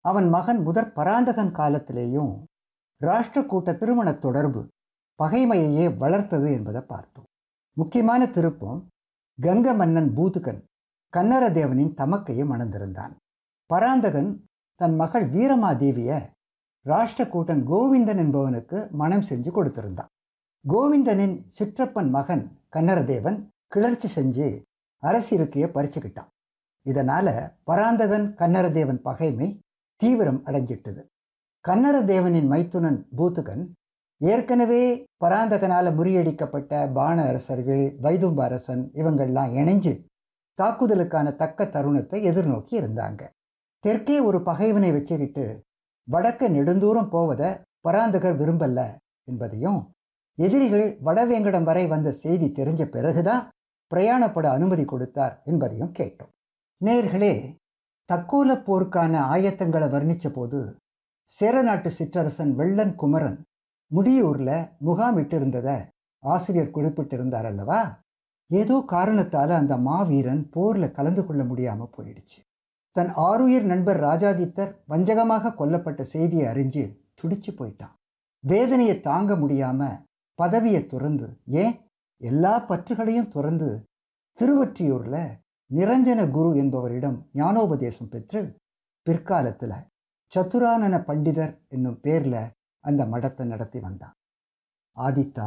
அவன் மகன் முதற் பராந்தகன் காலத்திலேயும் ராஷ்டிரக்கூட்ட திருமண தொடர்பு பகைமையையே வளர்த்தது என்பதை பார்த்தோம் முக்கியமான திருப்பம் கங்க மன்னன் பூதுகன் கன்னரதேவனின் தமக்கையை மணந்திருந்தான் பராந்தகன் தன் மகள் வீரமாதேவிய ராஷ்டிரக்கூட்டன் கோவிந்தன் என்பவனுக்கு மனம் செஞ்சு கொடுத்திருந்தான் கோவிந்தனின் சிற்றப்பன் மகன் கன்னரதேவன் கிளர்ச்சி செஞ்சு அரசிருக்கையை பறிச்சுக்கிட்டான் இதனால பராந்தகன் கன்னரதேவன் பகைமை தீவிரம் அடைஞ்சிட்டது கன்னரதேவனின் மைத்துனன் பூத்துகன் ஏற்கனவே பராந்தகனால முறியடிக்கப்பட்ட பாண அரசர்கள் வைதும்ப அரசன் இவங்கள்லாம் இணைஞ்சு தாக்குதலுக்கான தக்க தருணத்தை எதிர்நோக்கி இருந்தாங்க தெற்கே ஒரு பகைவனை வச்சுக்கிட்டு வடக்கு நெடுந்தூரம் போவதை பராந்தகர் விரும்பல என்பதையும் எதிரிகள் வடவேங்கடம் வரை வந்த செய்தி தெரிஞ்ச பிறகுதான் பிரயாணப்பட அனுமதி கொடுத்தார் என்பதையும் கேட்டோம் நேர்களே தக்கோல போருக்கான ஆயத்தங்களை வர்ணித்த போது சேர நாட்டு சிற்றரசன் வெள்ளன் குமரன் முடியூர்ல முகாமிட்டிருந்ததை ஆசிரியர் குறிப்பிட்டிருந்தார் அல்லவா ஏதோ காரணத்தால அந்த மாவீரன் போர்ல கலந்து கொள்ள முடியாம போயிடுச்சு தன் ஆருயிர் நண்பர் ராஜாதித்தர் வஞ்சகமாக கொல்லப்பட்ட செய்தியை அறிஞ்சு துடிச்சு போயிட்டான் வேதனையை தாங்க முடியாம பதவியை துறந்து ஏன் எல்லா பற்றுகளையும் துறந்து திருவொற்றியூர்ல நிரஞ்சன குரு என்பவரிடம் ஞானோபதேசம் பெற்று பிற்காலத்துல சத்துரானன பண்டிதர் என்னும் பேர்ல அந்த மடத்தை நடத்தி வந்தான் ஆதித்தா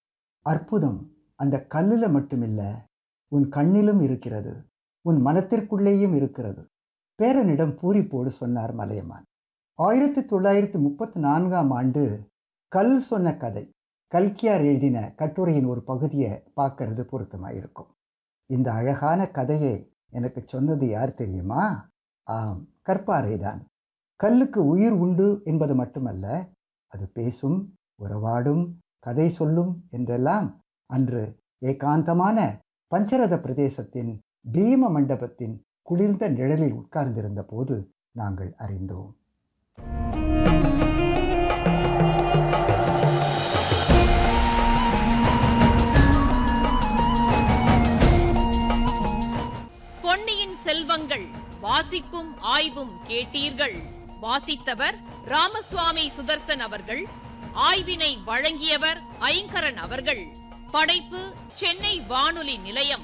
அற்புதம் அந்த கல்லுல மட்டுமில்ல உன் கண்ணிலும் இருக்கிறது உன் மனத்திற்குள்ளேயும் இருக்கிறது பேரனிடம் பூரிப்போடு சொன்னார் மலையமான் ஆயிரத்தி தொள்ளாயிரத்தி முப்பத்தி நான்காம் ஆண்டு கல் சொன்ன கதை கல்கியார் எழுதின கட்டுரையின் ஒரு பகுதியை பார்க்கறது பொருத்தமாக இருக்கும் இந்த அழகான கதையை எனக்கு சொன்னது யார் தெரியுமா ஆம் கற்பாறைதான் கல்லுக்கு உயிர் உண்டு என்பது மட்டுமல்ல அது பேசும் உறவாடும் கதை சொல்லும் என்றெல்லாம் அன்று ஏகாந்தமான பஞ்சரத பிரதேசத்தின் பீம மண்டபத்தின் குளிர்ந்த நிழலில் உட்கார்ந்திருந்த போது நாங்கள் அறிந்தோம் பொன்னியின் செல்வங்கள் வாசிப்பும் ஆய்வும் கேட்டீர்கள் வாசித்தவர் ராமசுவாமி சுதர்சன் அவர்கள் ஆய்வினை வழங்கியவர் ஐங்கரன் அவர்கள் படைப்பு சென்னை வானொலி நிலையம்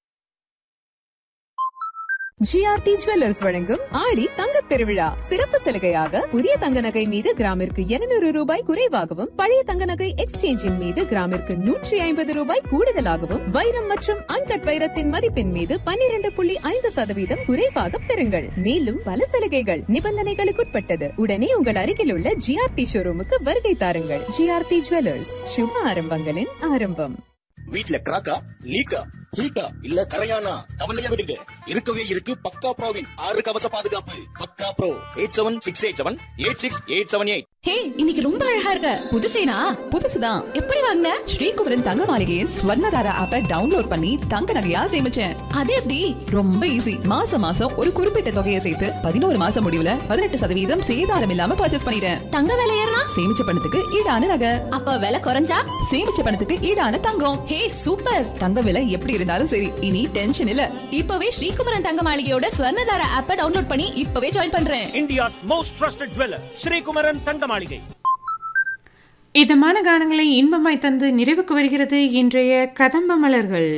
ஜிஆர்டி ஜுவல்லர்ஸ் வழங்கும் ஆடி தங்கத் திருவிழா சிறப்பு சலுகையாக புதிய தங்க நகை மீது கிராமிற்கு இருநூறு ரூபாய் குறைவாகவும் பழைய தங்க நகை எக்ஸ்சேஞ்சின் மீது கிராமிற்கு நூற்றி ஐம்பது ரூபாய் கூடுதலாகவும் வைரம் மற்றும் அன்கட் வைரத்தின் மதிப்பின் மீது பன்னிரண்டு புள்ளி ஐந்து சதவீதம் குறைவாக பெறுங்கள் மேலும் பல சலுகைகள் நிபந்தனைகளுக்குட்பட்டது உடனே உங்கள் அருகில் உள்ள ஜிஆர்டி ஷோரூமுக்கு வருகை தாருங்கள் ஜிஆர்டி ஜுவல்லர்ஸ் சுப ஆரம்பங்களின் ஆரம்பம் வீட்ல கிராக்கா லீக்கா ஹீட்டா இல்ல கரையானா கவலையா விடுங்க இருக்கவே இருக்கு பக்கா ப்ரோவின் ஆறு கவச பாதுகாப்பு பக்கா bro eight seven six eight seven eight six eight seven eight hey இன்னைக்கு ரொம்ப அழகா இருக்க புது செயினா புதுசுதான் எப்படி வாங்கின ஸ்ரீகுமரன் தங்க மாளிகையின் ஸ்வர்ணதாரா ஆப்பை டவுன்லோட் பண்ணி தங்க நகையா சேமிச்சேன் அது எப்படி ரொம்ப ஈஸி மாசம் மாசம் ஒரு குறிப்பிட்ட தொகையை சேர்த்து பதினோரு மாசம் முடிவுல பதினெட்டு சதவீதம் சேதாரம் இல்லாம பர்ச்சேஸ் பண்ணிட்டேன் தங்க விலை ஏறினா சேமிச்ச பணத்துக்கு ஈடான நகை அப்ப விலை குறைஞ்சா சேமிச்ச பணத்துக்கு ஈடான தங்கம் ஹே சூப்பர் தங்க விலை எப்படி இருந்தாலும் சரி இனி டென்ஷன் இல்ல இப்பவே ஸ்ரீகுமரன் தங்க மாளிகையோட ஸ்வர்ணதார ஆப்பை டவுன்லோட் பண்ணி இப்பவே ஜாயின் பண்றேன் India's most trusted jeweler, Sri Kumaran தங்க மாளிகை இதமான கானங்களை இன்பமாய் தந்து நிறைவுக்கு வருகிறது இன்றைய கதம்ப மலர்கள்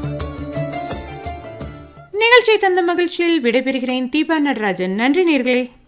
நிகழ்ச்சி தந்த மகிழ்ச்சியில் விடைபெறுகிறேன் தீபா நடராஜன் நன்றி நேர்களே